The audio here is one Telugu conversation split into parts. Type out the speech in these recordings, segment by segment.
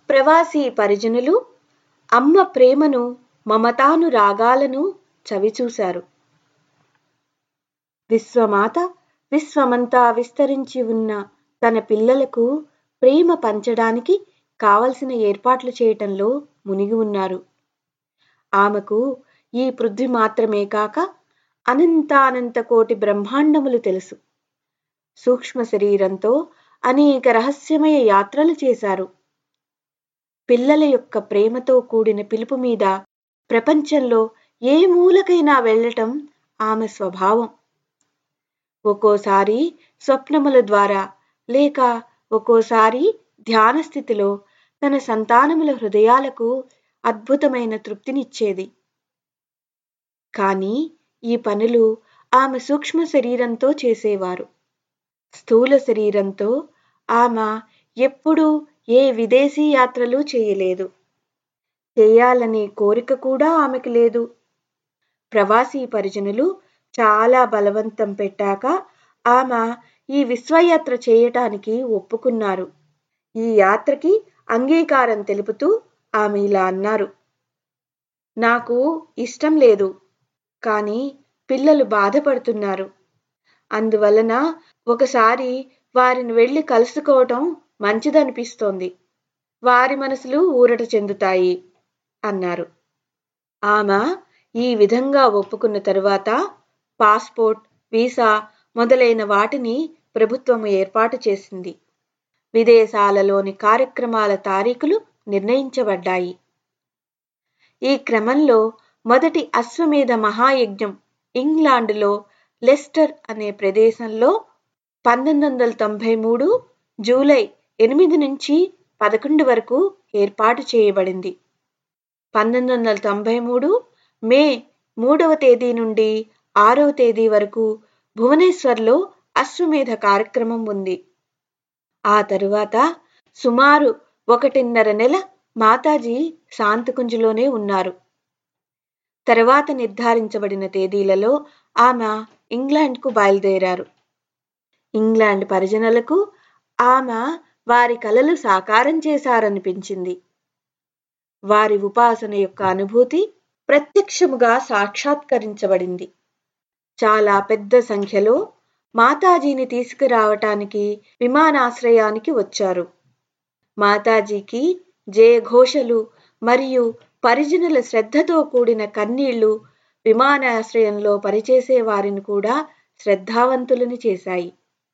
ప్రవాసీ పరిజనులు అమ్మ ప్రేమను మమతాను రాగాలను చవిచూశారు విశ్వమాత విశ్వమంతా విస్తరించి ఉన్న తన పిల్లలకు ప్రేమ పంచడానికి కావలసిన ఏర్పాట్లు చేయటంలో మునిగి ఉన్నారు ఆమెకు ఈ పృథ్వీ మాత్రమే కాక అనంతానంత కోటి బ్రహ్మాండములు తెలుసు సూక్ష్మ శరీరంతో అనేక రహస్యమయ యాత్రలు చేశారు పిల్లల యొక్క ప్రేమతో కూడిన పిలుపు మీద ప్రపంచంలో ఏ మూలకైనా వెళ్ళటం ఆమె స్వభావం ఒక్కోసారి స్వప్నముల ద్వారా లేక ఒక్కోసారి ధ్యాన స్థితిలో తన సంతానముల హృదయాలకు అద్భుతమైన తృప్తినిచ్చేది కానీ ఈ పనులు ఆమె సూక్ష్మ శరీరంతో చేసేవారు స్థూల శరీరంతో ఆమె ఎప్పుడూ ఏ విదేశీ యాత్రలు చేయలేదు చేయాలనే కోరిక కూడా ఆమెకు లేదు ప్రవాసీ పరిజనులు చాలా బలవంతం పెట్టాక ఆమె ఈ విశ్వయాత్ర చేయటానికి ఒప్పుకున్నారు ఈ యాత్రకి అంగీకారం తెలుపుతూ ఆమె ఇలా అన్నారు నాకు ఇష్టం లేదు కానీ పిల్లలు బాధపడుతున్నారు అందువలన ఒకసారి వారిని వెళ్ళి కలుసుకోవటం మంచిదనిపిస్తోంది వారి మనసులు ఊరట చెందుతాయి అన్నారు ఆమె ఈ విధంగా ఒప్పుకున్న తరువాత పాస్పోర్ట్ వీసా మొదలైన వాటిని ప్రభుత్వం ఏర్పాటు చేసింది విదేశాలలోని కార్యక్రమాల తారీఖులు నిర్ణయించబడ్డాయి ఈ క్రమంలో మొదటి అశ్వమేధ మహాయజ్ఞం ఇంగ్లాండులో లెస్టర్ అనే ప్రదేశంలో పంతొమ్మిది వందల తొంభై మూడు జూలై ఎనిమిది నుంచి పదకొండు వరకు ఏర్పాటు చేయబడింది పంతొమ్మిది వందల తొంభై మూడు మే మూడవ తేదీ నుండి ఆరవ తేదీ వరకు భువనేశ్వర్లో అశ్వమేధ కార్యక్రమం ఉంది ఆ తరువాత సుమారు ఒకటిన్నర నెల మాతాజీ శాంతకుంజులోనే ఉన్నారు తర్వాత నిర్ధారించబడిన తేదీలలో ఆమె ఇంగ్లాండ్కు బయలుదేరారు ఇంగ్లాండ్ పరిజనులకు ఆమె వారి కలలు సాకారం చేశారనిపించింది వారి ఉపాసన యొక్క అనుభూతి ప్రత్యక్షముగా సాక్షాత్కరించబడింది చాలా పెద్ద సంఖ్యలో మాతాజీని తీసుకురావటానికి విమానాశ్రయానికి వచ్చారు మాతాజీకి జయఘోషలు మరియు పరిజనుల శ్రద్ధతో కూడిన కన్నీళ్లు విమానాశ్రయంలో పనిచేసే వారిని కూడా శ్రద్ధావంతులని చేశాయి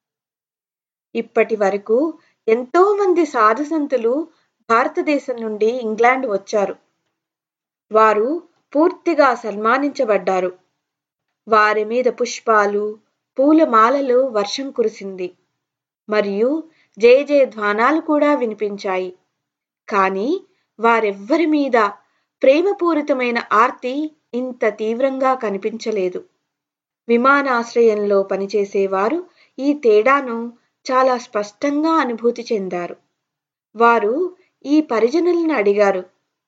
ఇప్పటి వరకు ఎంతో మంది సాధుసంతులు భారతదేశం నుండి ఇంగ్లాండ్ వచ్చారు వారు పూర్తిగా సన్మానించబడ్డారు వారి మీద పుష్పాలు పూలమాలలు వర్షం కురిసింది మరియు జయ జయ ధ్వానాలు కూడా వినిపించాయి కానీ వారెవ్వరి మీద ప్రేమపూరితమైన ఆర్తి ఇంత తీవ్రంగా కనిపించలేదు విమానాశ్రయంలో పనిచేసేవారు ఈ తేడాను చాలా స్పష్టంగా అనుభూతి చెందారు వారు ఈ పరిజనులను అడిగారు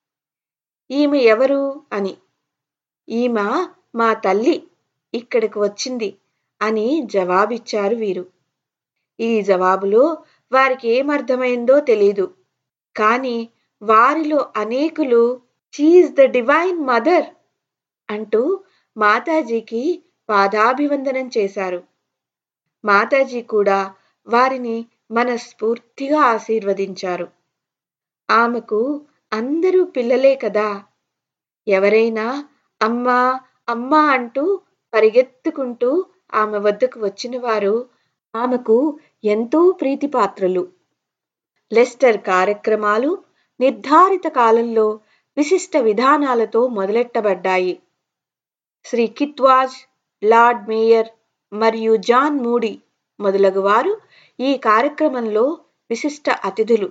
ఈమె ఎవరు అని ఈమె మా తల్లి ఇక్కడికి వచ్చింది అని జవాబిచ్చారు వీరు ఈ జవాబులో వారికి ఏమర్థమైందో తెలీదు కానీ వారిలో అనేకులు షీఈ్ ద డివైన్ మదర్ అంటూ మాతాజీకి పాదాభివందనం చేశారు మాతాజీ కూడా వారిని మనస్ఫూర్తిగా ఆశీర్వదించారు ఆమెకు అందరూ పిల్లలే కదా ఎవరైనా అమ్మా అమ్మా అంటూ పరిగెత్తుకుంటూ ఆమె వద్దకు వచ్చిన వారు ఆమెకు ఎంతో ప్రీతిపాత్రులు లెస్టర్ కార్యక్రమాలు నిర్ధారిత కాలంలో విశిష్ట విధానాలతో మొదలెట్టబడ్డాయి శ్రీ కిత్వాజ్ లార్డ్ మేయర్ మరియు జాన్ మూడీ మొదలగువారు ఈ కార్యక్రమంలో విశిష్ట అతిథులు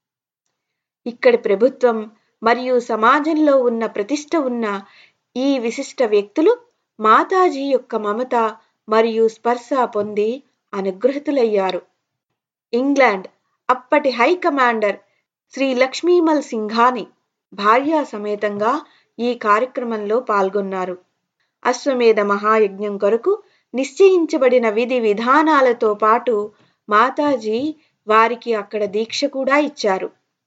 ఇక్కడి ప్రభుత్వం మరియు సమాజంలో ఉన్న ప్రతిష్ట ఉన్న ఈ విశిష్ట వ్యక్తులు మాతాజీ యొక్క మమత మరియు స్పర్శ పొంది అనుగ్రహితులయ్యారు ఇంగ్లాండ్ అప్పటి హై కమాండర్ శ్రీ లక్ష్మీమల్ సింఘాని భార్యా సమేతంగా ఈ కార్యక్రమంలో పాల్గొన్నారు అశ్వమేధ మహాయజ్ఞం కొరకు నిశ్చయించబడిన విధి విధానాలతో పాటు మాతాజీ వారికి అక్కడ దీక్ష కూడా ఇచ్చారు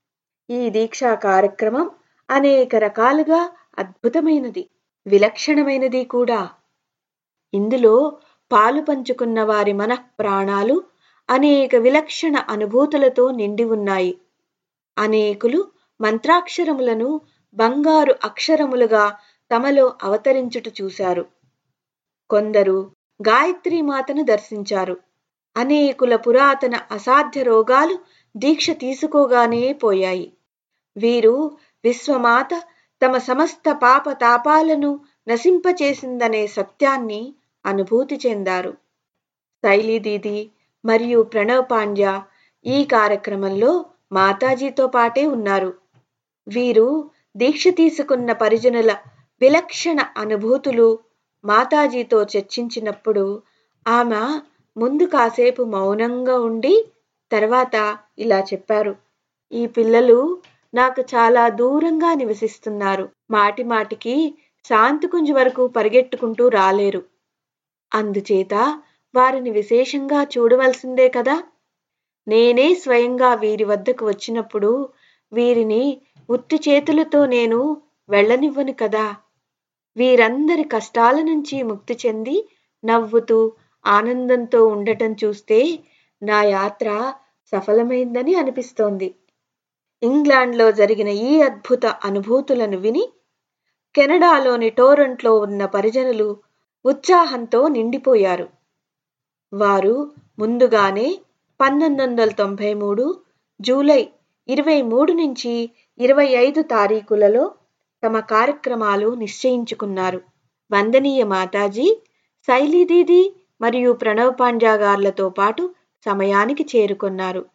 ఈ దీక్షా కార్యక్రమం అనేక రకాలుగా అద్భుతమైనది విలక్షణమైనది కూడా ఇందులో పాలు పంచుకున్న వారి మనఃప్రాణాలు అనేక విలక్షణ అనుభూతులతో నిండి ఉన్నాయి అనేకులు మంత్రాక్షరములను బంగారు అక్షరములుగా తమలో అవతరించుట చూశారు కొందరు గాయత్రీ మాతను దర్శించారు అనేకుల పురాతన అసాధ్య రోగాలు దీక్ష తీసుకోగానే పోయాయి వీరు విశ్వమాత తమ సమస్త పాప తాపాలను నశింపచేసిందనే సత్యాన్ని అనుభూతి చెందారు శైలి దీది మరియు ప్రణవ్ పాండ్య ఈ కార్యక్రమంలో మాతాజీతో పాటే ఉన్నారు వీరు దీక్ష తీసుకున్న పరిజనుల విలక్షణ అనుభూతులు మాతాజీతో చర్చించినప్పుడు ఆమె ముందు కాసేపు మౌనంగా ఉండి తర్వాత ఇలా చెప్పారు ఈ పిల్లలు నాకు చాలా దూరంగా నివసిస్తున్నారు మాటి మాటికి శాంతికుంజ్ వరకు పరిగెట్టుకుంటూ రాలేరు అందుచేత వారిని విశేషంగా చూడవలసిందే కదా నేనే స్వయంగా వీరి వద్దకు వచ్చినప్పుడు వీరిని ఉత్తి చేతులతో నేను వెళ్ళనివ్వను కదా వీరందరి కష్టాల నుంచి ముక్తి చెంది నవ్వుతూ ఆనందంతో ఉండటం చూస్తే నా యాత్ర సఫలమైందని అనిపిస్తోంది ఇంగ్లాండ్లో జరిగిన ఈ అద్భుత అనుభూతులను విని కెనడాలోని టోరంట్లో ఉన్న పరిజనులు ఉత్సాహంతో నిండిపోయారు వారు ముందుగానే పంతొమ్మిది వందల తొంభై మూడు జూలై ఇరవై మూడు నుంచి ఇరవై ఐదు తారీఖులలో తమ కార్యక్రమాలు నిశ్చయించుకున్నారు వందనీయ మాతాజీ శైలీదీది మరియు ప్రణవ్ పాండ్యాగార్లతో పాటు సమయానికి చేరుకున్నారు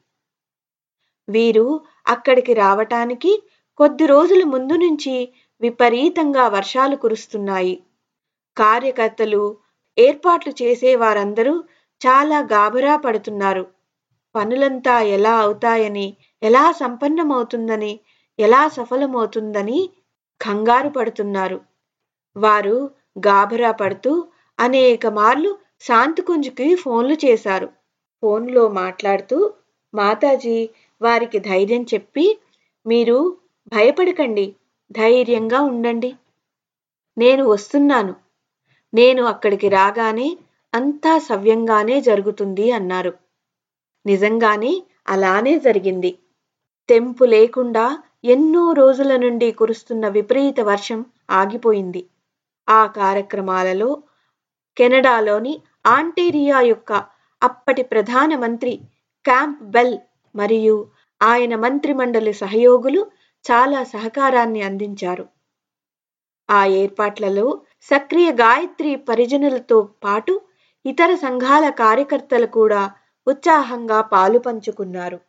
వీరు అక్కడికి రావటానికి కొద్ది రోజుల ముందు నుంచి విపరీతంగా వర్షాలు కురుస్తున్నాయి కార్యకర్తలు ఏర్పాట్లు చేసే వారందరూ చాలా గాబరా పడుతున్నారు పనులంతా ఎలా అవుతాయని ఎలా సంపన్నమవుతుందని ఎలా సఫలమవుతుందని కంగారు పడుతున్నారు వారు గాబరా పడుతూ అనేక మార్లు శాంతికుంజుకి ఫోన్లు చేశారు ఫోన్లో మాట్లాడుతూ మాతాజీ వారికి ధైర్యం చెప్పి మీరు భయపడకండి ధైర్యంగా ఉండండి నేను వస్తున్నాను నేను అక్కడికి రాగానే అంతా సవ్యంగానే జరుగుతుంది అన్నారు నిజంగానే అలానే జరిగింది తెంపు లేకుండా ఎన్నో రోజుల నుండి కురుస్తున్న విపరీత వర్షం ఆగిపోయింది ఆ కార్యక్రమాలలో కెనడాలోని ఆంటేరియా యొక్క అప్పటి ప్రధానమంత్రి క్యాంప్ బెల్ మరియు ఆయన మంత్రిమండలి సహయోగులు చాలా సహకారాన్ని అందించారు ఆ ఏర్పాట్లలో సక్రియ గాయత్రి పరిజనులతో పాటు ఇతర సంఘాల కార్యకర్తలు కూడా ఉత్సాహంగా పాలు పంచుకున్నారు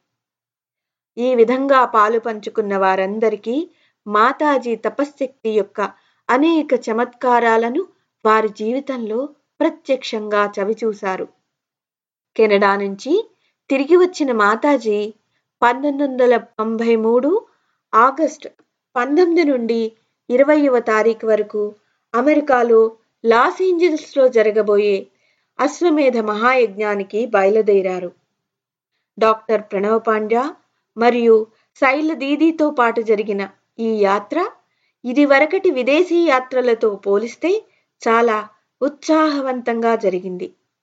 ఈ విధంగా పాలు పంచుకున్న వారందరికీ మాతాజీ తపశ్శక్తి యొక్క అనేక చమత్కారాలను వారి జీవితంలో ప్రత్యక్షంగా చవిచూశారు కెనడా నుంచి తిరిగి వచ్చిన మాతాజీ పంతొమ్మిది వందల తొంభై మూడు ఆగస్టు పంతొమ్మిది నుండి ఇరవైవ తారీఖు వరకు అమెరికాలో లాస్ ఏంజల్స్లో జరగబోయే అశ్వమేధ మహాయజ్ఞానికి బయలుదేరారు డాక్టర్ ప్రణవ్ పాండ్యా మరియు శైల దీదీతో పాటు జరిగిన ఈ యాత్ర ఇది వరకటి విదేశీ యాత్రలతో పోలిస్తే చాలా ఉత్సాహవంతంగా జరిగింది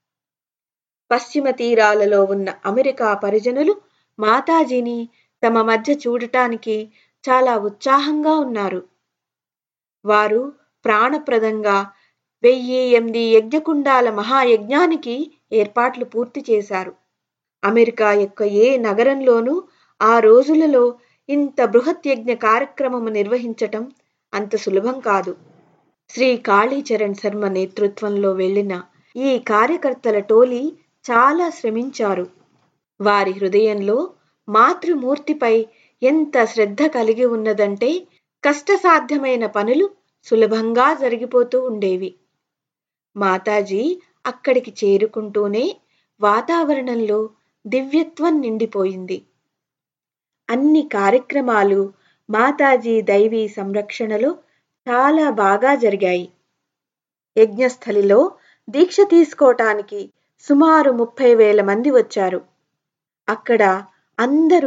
పశ్చిమ తీరాలలో ఉన్న అమెరికా పరిజనులు మాతాజీని తమ మధ్య చూడటానికి చాలా ఉత్సాహంగా ఉన్నారు వారు ప్రాణప్రదంగా వెయ్యి ఎనిమిది యజ్ఞకుండాల మహాయజ్ఞానికి ఏర్పాట్లు పూర్తి చేశారు అమెరికా యొక్క ఏ నగరంలోనూ ఆ రోజులలో ఇంత బృహత్ యజ్ఞ కార్యక్రమము నిర్వహించటం అంత సులభం కాదు శ్రీ కాళీచరణ్ శర్మ నేతృత్వంలో వెళ్లిన ఈ కార్యకర్తల టోలీ చాలా శ్రమించారు వారి హృదయంలో మాతృమూర్తిపై ఎంత శ్రద్ధ కలిగి ఉన్నదంటే కష్టసాధ్యమైన పనులు సులభంగా జరిగిపోతూ ఉండేవి మాతాజీ అక్కడికి చేరుకుంటూనే వాతావరణంలో దివ్యత్వం నిండిపోయింది అన్ని కార్యక్రమాలు మాతాజీ దైవీ సంరక్షణలో చాలా బాగా జరిగాయి యజ్ఞస్థలిలో దీక్ష తీసుకోవటానికి సుమారు ముప్పై వేల మంది వచ్చారు అక్కడ అందరూ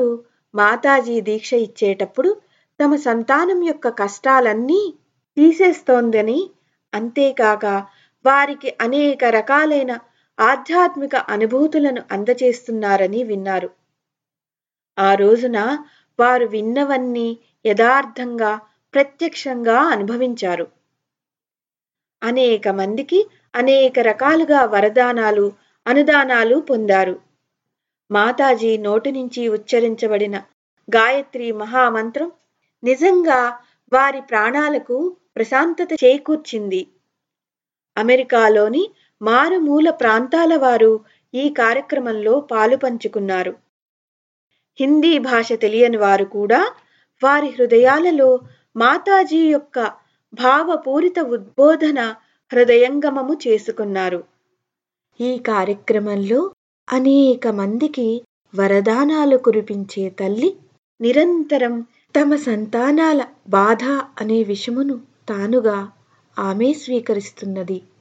మాతాజీ దీక్ష ఇచ్చేటప్పుడు తమ సంతానం యొక్క కష్టాలన్నీ తీసేస్తోందని అంతేకాక వారికి అనేక రకాలైన ఆధ్యాత్మిక అనుభూతులను అందచేస్తున్నారని విన్నారు ఆ రోజున వారు విన్నవన్నీ యథార్థంగా ప్రత్యక్షంగా అనుభవించారు అనేక మందికి అనేక రకాలుగా వరదానాలు అనుదానాలు పొందారు మాతాజీ నోటి నుంచి ఉచ్చరించబడిన గాయత్రి మహామంత్రం నిజంగా వారి ప్రాణాలకు ప్రశాంతత చేకూర్చింది అమెరికాలోని మారుమూల ప్రాంతాల వారు ఈ కార్యక్రమంలో పాలు పంచుకున్నారు హిందీ భాష తెలియని వారు కూడా వారి హృదయాలలో మాతాజీ యొక్క భావపూరిత ఉద్బోధన హృదయంగమము చేసుకున్నారు ఈ కార్యక్రమంలో అనేక మందికి వరదానాలు కురిపించే తల్లి నిరంతరం తమ సంతానాల బాధ అనే విషమును తానుగా ఆమె స్వీకరిస్తున్నది